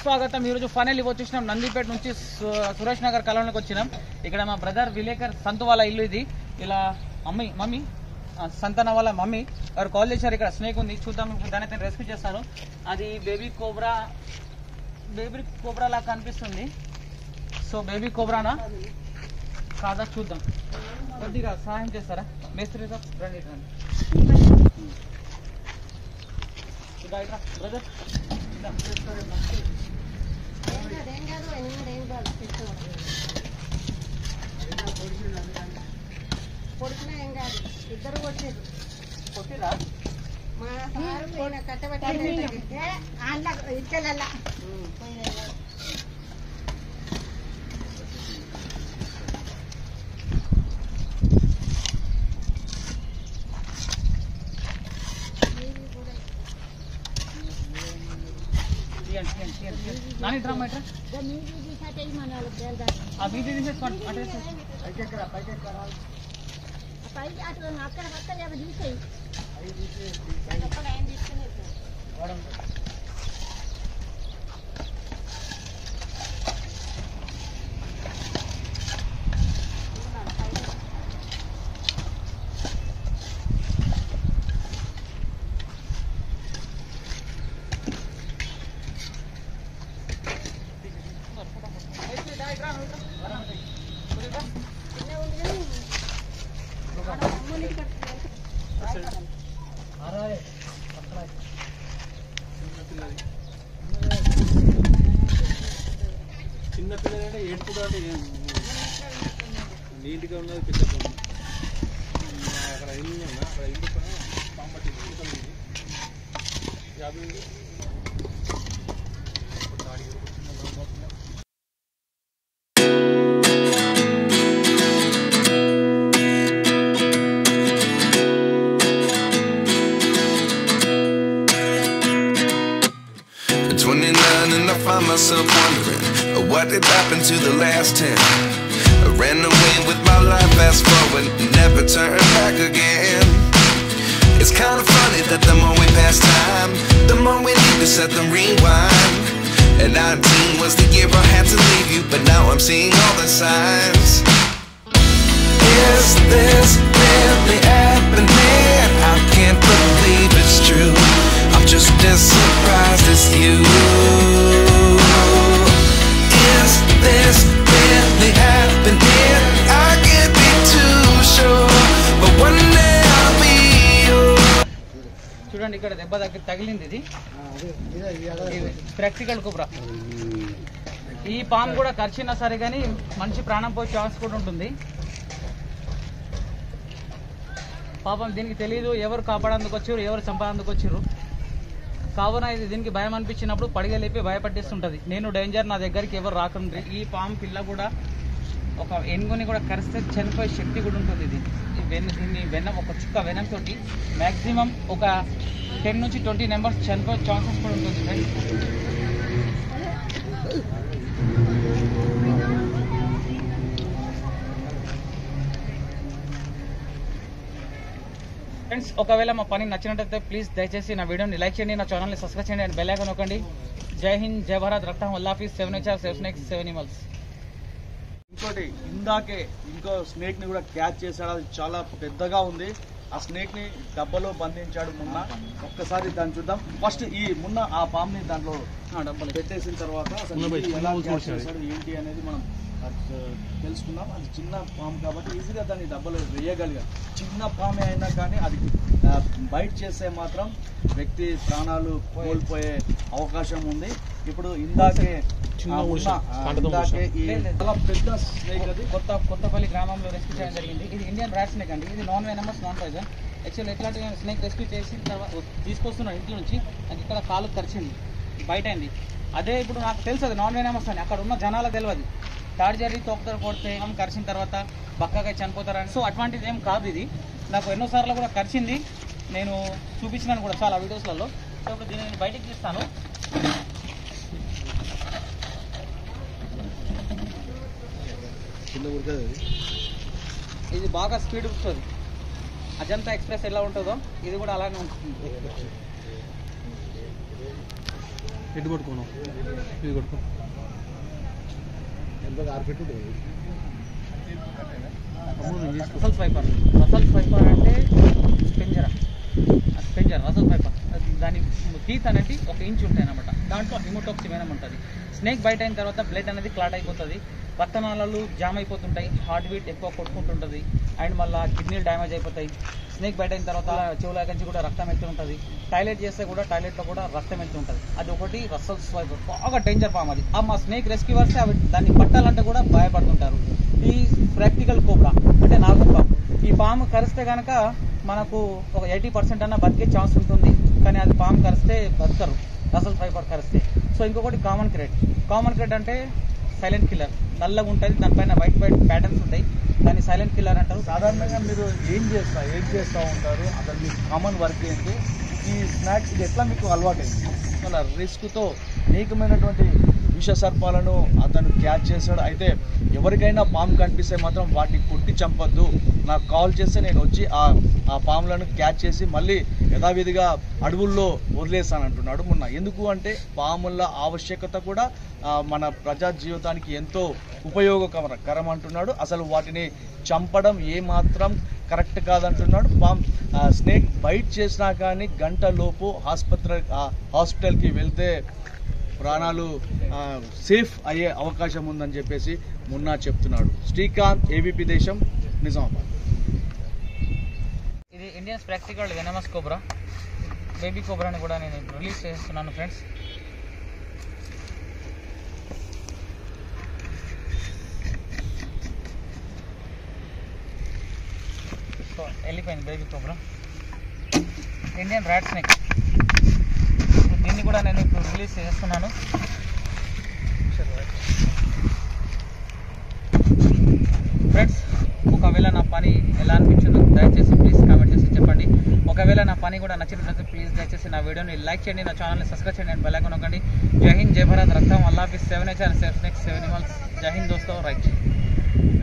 స్వాగతం ఈరోజు ఫైనల్ వచ్చేసినాం నందిపేట నుంచి సు- సురేష్ నగర్ కలంలోకి వచ్చినాం ఇక్కడ మా బ్రదర్ విలేకర్ సంతు వాళ్ళ ఇల్లు ఇది ఇలా మమ్మీ మమ్మీ ఆ, సంతన వాళ్ళ మమ్మీ వారు కాల్ చేశారు ఇక్కడ స్నేక్ ఉంది చూద్దాం ఇప్పుడు దాన్ని అయితే రెస్క్యూ చేస్తాను అది బేబీ కోబ్రా బేబీ కోబ్రా లాగా కనిపిస్తుంది సో బేబీ కోబ్రానా కాదా చూద్దాం కొద్దిగా సహాయం చేస్తారా మేస్త్రి సాబ్ రండి ఇటు రండి ఇదా ఇట్రా, బ్రదర్ ఇదా. కొడుకునే ఏం కాదు ఇద్దరు కొట్టేది కొట్టిరా మా సారు పోయిన కట్టబెట్టాలి ఆండ్ల ఇచ్చలల్లా తీయండి తీయండి తీయండి తీయండి. నాని డ్రామా ఇట్రా ఆ వీటి తీసేసుకోండి అటు వేసేసి. పైకి అట్లా అక్కడ పక్కన తీసేయి వాడం. మేస్త్రి, దా ఇట్రా, నువ్వు ఇట్రా. వరం చెయ్యి. కొద్దిగా ఇట్రా. అరే, అక్కడ. చిన్న పిల్లలంటే ఏడుపుగా అంటే ఏం నీట్గా ఉన్నది పెద్ద పొమ్మ. అక్కడ ఇల్లు ఉన్నా అక్కడ ఇల్లు పైన పాము పట్టింది ఇటుకలు ఉంది. యాభై వేలు. ఇప్పుడు దాడికి ఒక చిన్న లోపల ఉన్న At 29 and I find myself wondering uh, what did happen to the last 10. I ran away with my life, fast forward, never turn back again. It's kind of funny that the more we pass time, the more we need to set them rewind. And 19 was the year I had to leave you, but now I'm seeing all the signs. Is this really happening? I can't believe it's true. I'm just as surprised as you. Is this really happening? I can't be too sure, but one day I'll be yours. చూడండి ఇక్కడ దెబ్బ దగ్గర తగిలింది ఇది ఇది practical Kubra ఈ పాము కూడా ఖర్చున్నా సరే కానీ మనిషి ప్రాణం పోయే ఛాన్స్ కూడా ఉంటుంది పాపం దీనికి తెలియదు ఎవరు కాపాడేందుకు వచ్చారు ఎవరు చంపేందుకు వచ్చారు కావున ఇది దీనికి భయం అనిపించినప్పుడు పడిగ లేపి భయపట్టిస్తుంటది నేను డేంజర్ నా దగ్గరికి ఎవరు రాకండి ఈ పాము పిల్ల కూడా ఒక ఎనుగుని కూడా కరిస్తే చనిపోయే శక్తి కూడా ఉంటుంది ఇది ఈ వెన్న దీన్ని వెన్న ఒక చుక్క వెనం తోటి మ్యాక్సిమం ఒక టెన్ నుంచి ట్వంటీ నెంబర్స్ చనిపోయే ఛాన్సెస్ కూడా ఉంటుంది ఫ్రెండ్స్ ఫ్రెండ్స్ ఒకవేళ మా పని నచ్చినట్టయితే ప్లీజ్ దయచేసి నా వీడియోని లైక్ చేయండి నా ఛానల్ని సబ్స్క్రైబ్ చేయండి అండ్ బెల్ ఐకాన్ నొక్కండి జై హింద్ జై భారత్ రక్తం వల్లాఫీస్ seven H R seven X seven ఇమల్స్ ఇంకోటి ఇందాకే ఇంకో స్నేక్ ని కూడా క్యాచ్ చేశాడు అది చాలా పెద్దగా ఉంది ఆ స్నేక్ ని డబ్బలో బంధించాడు మొన్న ఒక్కసారి దాన్ని చూద్దాం ఫస్ట్ ఈ మొన్న ఆ పామ్ ని దాంట్లో డబ్బులు పెట్టేసిన తర్వాత అసలు ఇది ఎలా క్యాచ్ చేశాడు ఏంటి అనేది మనం అది, తెలుసుకుందాం అది చిన్న పాము కాబట్టి ఈజీగా దాన్ని డబ్బలు వేయగలిగాం చిన్న పామే అయినా కానీ అది బైట్ చేస్తే మాత్రం వ్యక్తి ప్రాణాలు కోల్పోయే అవకాశం ఉంది ఇప్పుడు ఇందాకే ఆ ఉన్న, ఆ, ఇందాకే ఈ లేదు, లేదు. చాలా పెద్ద స్నేక్ అది కొత్త కొత్తపల్లి గ్రామంలో రెస్క్యూ చేయడం జరిగింది ఇది ఇండియన్ ర్యాట్ స్నేక్ అండి ఇది non venomous non poison actual ఎట్లాంటి స్నేక్ రెస్క్యూ చేసిన తర్వాత తీసుకొస్తున్నాడు ఇంట్లో నుంచి నాకు ఇక్కడ కాలు కరిచింది బయట అయింది అదే ఇప్పుడు నాకు తెలుసు అది నాన్ వెనమస్ అని అక్కడ ఉన్న జనాలకు తెలియదు తాడి జరిగి తోకతర కొడితే ఏం కరిచిన తర్వాత బక్కగా చనిపోతారని సో అటువంటిది ఏం కాదు ఇది నాకు ఎన్నోసార్లు కూడా కరిచింది నేను చూపించినాను కూడా చాలా వీడియోస్లలో సో ఇప్పుడు దీన్ని నేను బయటికి తీస్తాను కింద ఉడకదు అది. ఇది బాగా స్పీడ్ వస్తుంది అజంతా ఎక్స్ప్రెస్ ఎలా ఉంటుందో ఇది కూడా అలానే ఉంటుంది ఎటు కొట్టుకోను ఇది కొట్టుకో రసల్ ఫైపర్ రసల్ ఫైపర్ అంటే పెంజరా పెంజర్ రసల్ ఫైపర్ దాని టీత్ అనేది ఒక ఇంచ్ ఉంటాయి అనమాట దాంట్లో హిమోటాక్సి వెనం ఉంటుంది స్నేక్ బైట్ అయిన తర్వాత బ్లడ్ అనేది క్లాట్ అయిపోతుంది రక్తనాళాలు జామ్ అయిపోతుంటాయి హార్ట్ బీట్ ఎక్కువ కొట్టుకుంటుంటుంది అండ్ మళ్ళీ కిడ్నీలు డ్యామేజ్ అయిపోతాయి స్నేక్ బైట్ అయిన తర్వాత చెవుల నుంచి కూడా రక్తం వెళ్తూ ఉంటుంది టాయిలెట్ చేస్తే కూడా టాయిలెట్లో కూడా రక్తం వెళ్తూ ఉంటుంది అది ఒకటి రసల్ స్వైపర్ బాగా డేంజర్ పామ్ అది ఆ మా స్నేక్ రెస్క్యూవర్స్ అవి దాన్ని పట్టాలంటే కూడా భయపడుతుంటారు ఈ ప్రాక్టికల్ కోబ్రా అంటే నాగం పాము ఈ పాము కరిస్తే కనుక మనకు ఒక ఎయిటీ పర్సెంట్ అన్న బతికే ఛాన్స్ ఉంటుంది కానీ అది పాము కరిస్తే బతకరు రసల్ ఫైబర్ కరిస్తే సో ఇంకొకటి కామన్ క్రెడ్ కామన్ క్రెడ్ అంటే సైలెంట్ కిల్లర్ నల్లగా ఉంటుంది దానిపైన వైట్ వైట్ ప్యాటర్న్స్ ఉంటాయి దాన్ని సైలెంట్ కిల్లర్ అంటారు సాధారణంగా మీరు ఏం చేస్తా ఏం చేస్తూ ఉంటారు అసలు మీ కామన్ వర్క్ ఏంటి ఈ స్నాక్స్ ఇది ఎట్లా మీకు అలవాటైంది అసలు రిస్క్తో అనేకమైనటువంటి విష సర్పాలను అతను క్యాచ్ చేశాడు అయితే ఎవరికైనా పాము కనిపిస్తే మాత్రం వాటిని కొట్టి చంపొద్దు నాకు కాల్ చేస్తే నేను వచ్చి ఆ ఆ పాములను క్యాచ్ చేసి మళ్ళీ యథావిధిగా అడవుల్లో వదిలేస్తాను అంటున్నాడు మొన్న ఎందుకు అంటే పాముల ఆవశ్యకత కూడా ఆ, మన ప్రజా జీవితానికి ఎంతో ఉపయోగకరం అంటున్నాడు అసలు వాటిని చంపడం ఏమాత్రం కరెక్ట్ కాదంటున్నాడు పామ్ ఆ, స్నేక్ బైట్ చేసినా కానీ గంట లోపు ఆసుపత్రి ఆ, హాస్పిటల్కి వెళ్తే ప్రాణాలు ఆ, సేఫ్ అయ్యే అవకాశం ఉందని చెప్పేసి మున్నా చెప్తున్నాడు శ్రీకాంత్ ఏబీపీ దేశం నిజామాబాద్ ఇది Indian spectacled venomous cobra baby కోబ్రాని కూడా నేను రిలీజ్ చేస్తున్నాను ఫ్రెండ్స్ సో వెళ్ళిపోయింది baby cobra Indian rat snake దీన్ని కూడా నేను ఇప్పుడు రిలీజ్ చేస్తున్నాను ఫ్రెండ్స్ ఒకవేళ నా పని ఎలా అనిపించిందో దయచేసి ప్లీజ్ కామెంట్ చేసి చెప్పండి ఒకవేళ నా పని కూడా నచ్చినట్లయితే ప్లీజ్ దయచేసి నా వీడియోని లైక్ చేయండి నా ఛానల్ని సబ్స్క్రైబ్ చేయండి అండ్ బెల్ ఐకాన్ నొక్కండి జై హింద్ జై భారత్ రక్తం అల్లాఫీస్ seven H seven seven animals జై హింద్ దోస్తో రైట్